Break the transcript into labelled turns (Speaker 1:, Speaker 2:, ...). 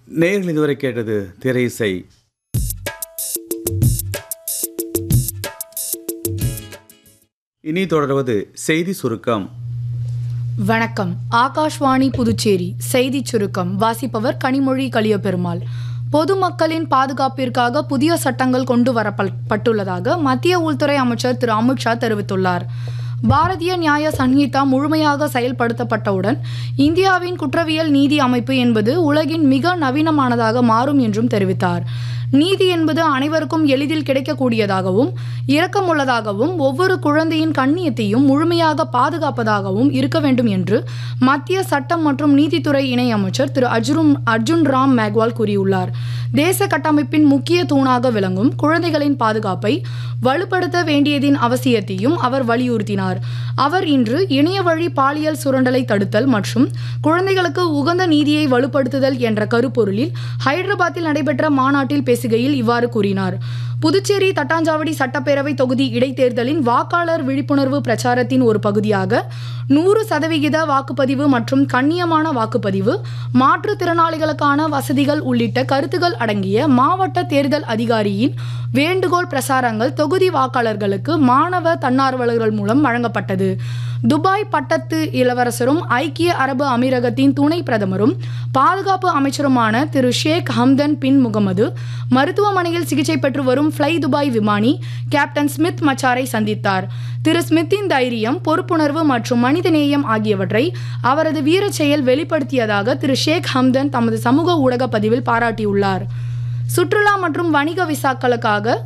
Speaker 1: நேயர்கள் இதுவரை கேட்டது திரை இசை இனி தொடர்வது செய்தி சுருக்கம்
Speaker 2: வணக்கம் ஆகாஷ்வாணி புதுச்சேரி செய்திச் சுருக்கம் வாசிப்பவர் கனிமொழி கலியபெருமாள் பொதுமக்களின் பாதுகாப்பிற்காக புதிய சட்டங்கள் கொண்டு வரப்பட்டுள்ளதாக மத்திய உள்துறை அமைச்சர் திரு அமித்ஷா தெரிவித்துள்ளார் பாரதிய நியாய சன்ஹிதா முழுமையாக செயல்படுத்தப்பட்டவுடன் இந்தியாவின் குற்றவியல் நீதி அமைப்பு என்பது உலகின் மிக நவீனமானதாக மாறும் என்றும் தெரிவித்தார் நீதி என்பது அனைவருக்கும் எளிதில் கிடைக்கக்கூடியதாகவும் இரக்கமுள்ளதாகவும் ஒவ்வொரு குழந்தையின் கண்ணியத்தையும் முழுமையாக பாதுகாப்பதாகவும் இருக்க வேண்டும் என்று மத்திய சட்டம் மற்றும் நீதித்துறை இணை அமைச்சர் திரு அர்ஜுன் அர்ஜுன் ராம் மேக்வால் கூறியுள்ளார் தேச கட்டமைப்பின் முக்கிய தூணாக விளங்கும் குழந்தைகளின் பாதுகாப்பை வலுப்படுத்த வேண்டியதின் அவசியத்தையும் அவர் வலியுறுத்தினார் அவர் இன்று இணைய வழி பாலியல் சுரண்டலை தடுத்தல் மற்றும் குழந்தைகளுக்கு உகந்த நீதியை வலுப்படுத்துதல் என்ற கருப்பொருளில் ஹைதராபாத்தில் நடைபெற்ற மாநாட்டில் பேசுகையில் இவ்வாறு கூறினார் புதுச்சேரி தட்டாஞ்சாவடி சட்டப்பேரவை தொகுதி இடைத்தேர்தலின் வாக்காளர் விழிப்புணர்வு பிரச்சாரத்தின் ஒரு பகுதியாக நூறு சதவிகித வாக்குப்பதிவு மற்றும் கண்ணியமான வாக்குப்பதிவு மாற்றுத்திறனாளிகளுக்கான வசதிகள் உள்ளிட்ட கருத்துகள் அடங்கிய மாவட்ட தேர்தல் அதிகாரியின் வேண்டுகோள் பிரசாரங்கள் தொகுதி வாக்காளர்களுக்கு மாணவ தன்னார்வலர்கள் மூலம் வழங்கப்பட்டது துபாய் பட்டத்து இளவரசரும் ஐக்கிய அரபு அமீரகத்தின் துணை பிரதமரும் பாதுகாப்பு அமைச்சருமான திரு ஷேக் ஹம்தன் பின் முகமது மருத்துவமனையில் சிகிச்சை பெற்று வரும் ஃப்ளை துபாய் விமானி கேப்டன் ஸ்மித் மச்சாரை சந்தித்தார் திரு ஸ்மித்தின் தைரியம் பொறுப்புணர்வு மற்றும் மனிதநேயம் ஆகியவற்றை அவரது வீரச் செயல் வெளிப்படுத்தியதாக திரு ஷேக் ஹம்தன் தமது சமூக ஊடக பதிவில் பாராட்டியுள்ளார் சுற்றுலா மற்றும் வணிக விசாக்களுக்காக